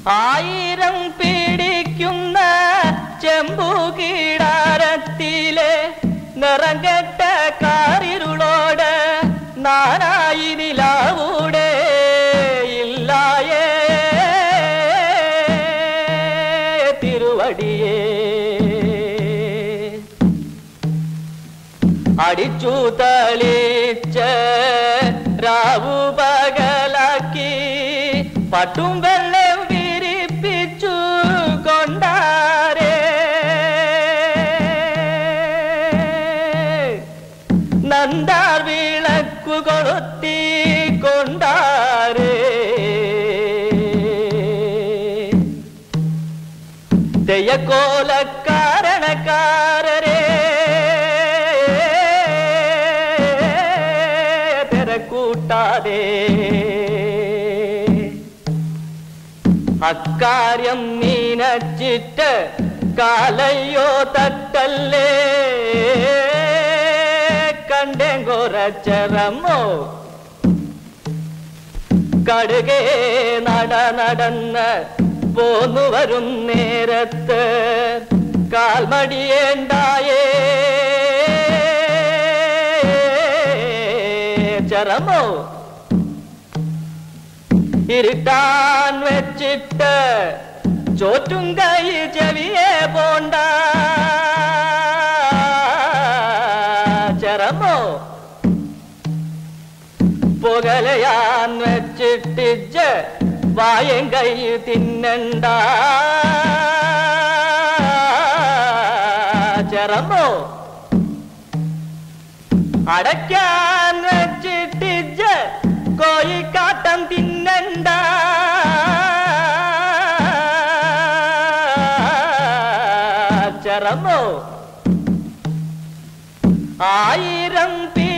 ആയിരം പിടിക്കുന്ന ചെമ്പു കീടാരത്തിലെ നിറം കെട്ട കാറിരുളോട് നാനായി നിലാവൂടെ ഇല്ലായേ തിരുവടിയേ അടിച്ചു തളിച്ച രാവു പകലാക്കി പട്ടും വെള്ളം വിരിപ്പിച്ചു കൊണ്ടാരേ നന്ദാർ വിളക്കു കൊളുത്തി കൊണ്ടാരേ തെയ്യക്കോലക്കാരണക്കാരരെ തിരക്കൂട്ടാതെ അക്കാര്യം നീനച്ചിട്ട് കാലയ്യോ തട്ടല്ലേ കണ്ടേ കുറച്ചറമ്മോ കടുകേ നട നടന്ന് പോന്നു വരും നേരത്ത് കാൽമടിയേണ്ടായേ ചരമോ ഇരുട്ടാൻ വെച്ചിട്ട് ചോറ്റും കൈ ചെവിയെ പോണ്ട ചരമോ പുകലയാൻ വെച്ചിട്ടിജ് വായം കൈ തിന്നണ്ട ചെറമോ അടയ്ക്കാൻ വെച്ചിട്ടിജ് കോഴിക്കാട്ടം തിന്നണ്ട ചെറമോ ആയിരം പി